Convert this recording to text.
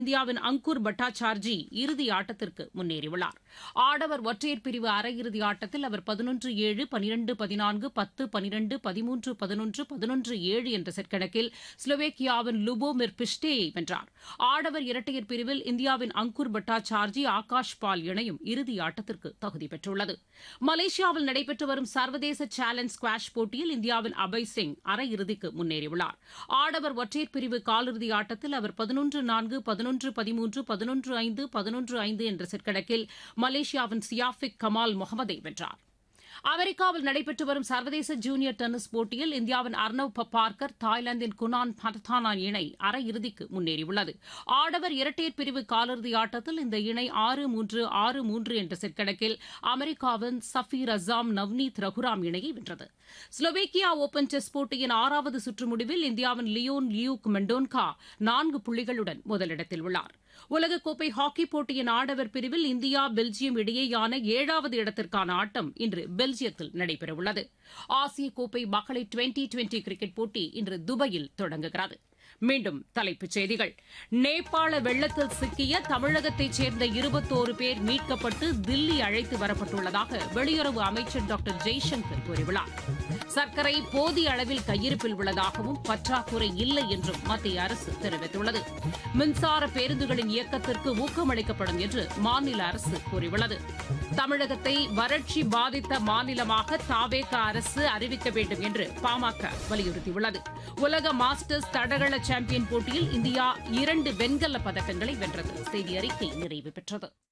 இந்தியாவின் அங்கூர் பட்டாச்சார்ஜி இறுதி ஆட்டத்திற்கு முன்னேறியுள்ளார் ஆடவர் ஒற்றையர் பிரிவு அரையிறுதி ஆட்டத்தில் அவர் பதினொன்று ஏழு பனிரெண்டு பதினான்கு பத்து பனிரெண்டு பதிமூன்று பதினொன்று பதினொன்று ஏழு என்ற செட் கணக்கில் ஸ்லோவேக்கியாவின் லுபோமிர் பிஸ்டேயை வென்றார் ஆடவர் இரட்டையர் பிரிவில் இந்தியாவின் அங்கூர் பட்டாச்சார்ஜி ஆகாஷ் பால் இணையும் இறுதி ஆட்டத்திற்கு தகுதி பெற்றுள்ளது மலேசியாவில் நடைபெற்று வரும் சர்வதேச சேலஞ்ச் ஸ்குவாஷ் போட்டியில் இந்தியாவின் அபய் சிங் அரையிறுதிக்கு முன்னேறியுள்ளார் ஆடவர் ஒற்றையர் பிரிவு காலிறுதி ஆட்டத்தில் அவர் பதினொன்று நான்கு பதினொன்று பதிமூன்று பதினொன்று ஐந்து பதினொன்று ஐந்து என்ற செட் கணக்கில் மலேசியாவின் சியாஃபிக் கமால் முகமதை வென்றார் அமெரிக்காவில் நடைபெற்று வரும் சர்வதேச ஜூனியர் டென்னிஸ் போட்டியில் இந்தியாவின் அர்னவ் பார்க்கர் தாய்லாந்தின் குனான் பதத்தானா இணை அரையிறுதிக்கு முன்னேறியுள்ளது ஆடவர் இரட்டையர் பிரிவு காலிறுதி ஆட்டத்தில் இந்த இணை ஆறு மூன்று ஆறு மூன்று என்ற செட் கணக்கில் அமெரிக்காவின் சஃபீர் அசாம் நவ்னீத் ரகுராம் இணையை வென்றது ஸ்லோவேக்கியா ஓபன் டெஸ்ட் போட்டியின் ஆறாவது சுற்று முடிவில் இந்தியாவின் லியோன் லியூக் மெண்டோன்கா நான்கு புள்ளிகளுடன் முதலிடத்தில் உள்ளார் உலகக்கோப்பை ஹாக்கி போட்டியின் ஆடவர் பிரிவில் இந்தியா பெல்ஜியம் இடையேயான ஏழாவது இடத்திற்கான ஆட்டம் இன்று பெல்ஜியத்தில் நடைபெறவுள்ளது ஆசிய கோப்பை மகளிர் டுவெண்டி டுவெண்டி கிரிக்கெட் போட்டி இன்று துபாயில் தொடங்குகிறது மீண்டும் தலைப்புச் செய்திகள் நேபாள வெள்ளத்தில் சிக்கிய தமிழகத்தைச் சேர்ந்த இருபத்தோரு பேர் மீட்கப்பட்டு தில்லி அழைத்து வரப்பட்டுள்ளதாக வெளியுறவு அமைச்சர் டாக்டர் ஜெய்சங்கர் கூறியுள்ளார் சர்க்கரை போதிய அளவில் கையிருப்பில் உள்ளதாகவும் பற்றாக்குறை இல்லை என்றும் மத்திய அரசு தெரிவித்துள்ளது மின்சார பேருந்துகளின் இயக்கத்திற்கு ஊக்கமளிக்கப்படும் என்று மாநில அரசு கூறியுள்ளது தமிழகத்தை வறட்சி பாதித்த மாநிலமாக தாவேக அரசு அறிவிக்க வேண்டும் என்று பாமக வலியுறுத்தியுள்ளது உலக மாஸ்டர்ஸ் தடகள சாம்பியன் போட்டியில் இந்தியா இரண்டு வெண்கல பதக்கங்களை வென்றது செய்தி அறிக்கை நிறைவு பெற்றது